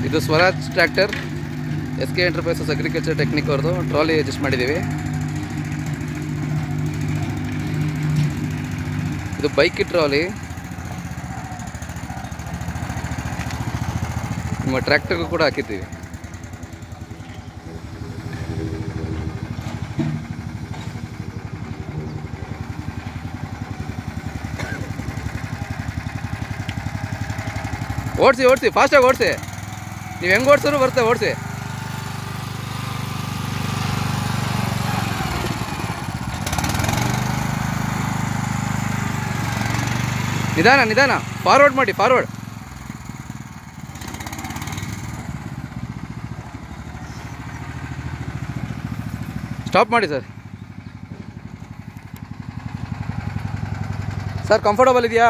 ಇದು Swaraj tractor S K enterprises agriculture technique ಅವ್ರದ್ದು trolley adjust ಮಾಡಿದ್ದೀವಿ ಇದು ಬೈಕ್ ಟ್ರಾಲಿ ನಿಮ್ಮ ಟ್ರ್ಯಾಕ್ಟರ್ಗೂ ಕೂಡ ಹಾಕಿದ್ದೀವಿ ಓಡಿಸಿ ಓಡಿಸಿ ಫಾಸ್ಟಾಗಿ ಓಡಿಸಿ ನೀವು ಹೆಂಗೆ ಓಡಿಸಿದ್ರು ಬರುತ್ತೆ ಓಡಿಸಿ ನಿಧಾನ ನಿಧಾನ ಫಾರ್ವರ್ಡ್ ಮಾಡಿ ಫಾರ್ವರ್ಡ್ ಸ್ಟಾಪ್ ಮಾಡಿ ಸರ್ ಸರ್ ಕಂಫರ್ಟಬಲ್ ಇದೆಯಾ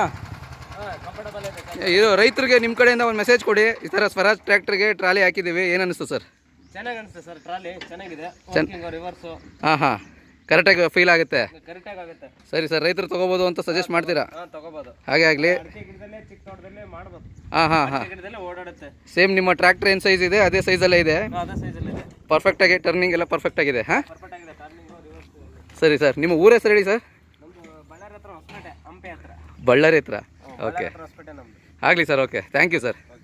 ಇದು ರೈತರಿಗೆ ನಿಮ್ಮ ಕಡೆಯಿಂದ ಒಂದು ಮೆಸೇಜ್ ಕೊಡಿ ಈ ಥರ ಸ್ವರಾಜ್ ಟ್ರ್ಯಾಕ್ಟರ್ಗೆ ಟ್ರಾಲಿ ಹಾಕಿದ್ದೀವಿ ಏನು ಅನಿಸ್ತು ಸರ್ ಚೆನ್ನಾಗಿ ಅನಿಸುತ್ತೆ ಸರ್ ಟ್ರಾಲಿ ಚೆನ್ನಾಗಿದೆ ವರ್ಕಿಂಗ್ ರಿವರ್ಸು ಹಾಂ ಹಾಂ ಕರೆಕ್ಟಾಗಿ ಫೀಲ್ ಆಗುತ್ತೆ ಕರೆಕ್ಟಾಗಿ ಆಗುತ್ತೆ ಸರಿ ಸರ್ ರೈತರು ತೊಗೋಬೋದು ಅಂತ ಸಜೆಸ್ಟ್ ಮಾಡ್ತೀರಾ ಹಾಂ ತಗೋಬೋದು ಹಾಗೆ ಆಗಲಿ ಅಡಿಕೆ ಗಿಡದಲ್ಲೇ ಚಿಕ್ಕ ತೋಟದಲ್ಲೇ ಮಾಡ್ಬೋದು ಹಾಂ ಹಾಂ ಹಾಂ ಅಡಿಕೆ ಗಿಡದಲ್ಲೇ ಓಡಾಡುತ್ತೆ ಸೇಮ್ ನಿಮ್ಮ ಟ್ರ್ಯಾಕ್ಟರ್ ಏನು ಸೈಜ್ ಇದೆ ಅದೇ ಸೈಜಲ್ಲೇ ಇದೆ ಹಾಂ, ಅದೇ ಸೈಜಲ್ಲಿ ಇದೆ ಪರ್ಫೆಕ್ಟಾಗಿ ಟರ್ನಿಂಗ್ ಎಲ್ಲ ಪರ್ಫೆಕ್ಟ್ ಆಗಿದೆ ಹಾಂ ಪರ್ಫೆಕ್ಟ್ ಆಗಿದೆ ಟರ್ನಿಂಗು ರಿವರ್ಸ್ ಸರಿ ಸರ್ ನಿಮ್ಮ ಊರ ಹೆಸರು ಹೇಳಿ ಸರ್ ನಮ್ಮದು ಬಳ್ಳಾರಿ ಹತ್ರ ಹೊಸಪೇಟೆ ಹಂಪೆ ಹತ್ರ ಬಳ್ಳಾರಿ ಹತ್ರ ಬಳ್ಳಾರಿ ಓಕೆ ಹತ್ರ ಹೊಸಪೇಟೆ ನಮ್ಮದು ಆಗಲಿ sir okay thank you sir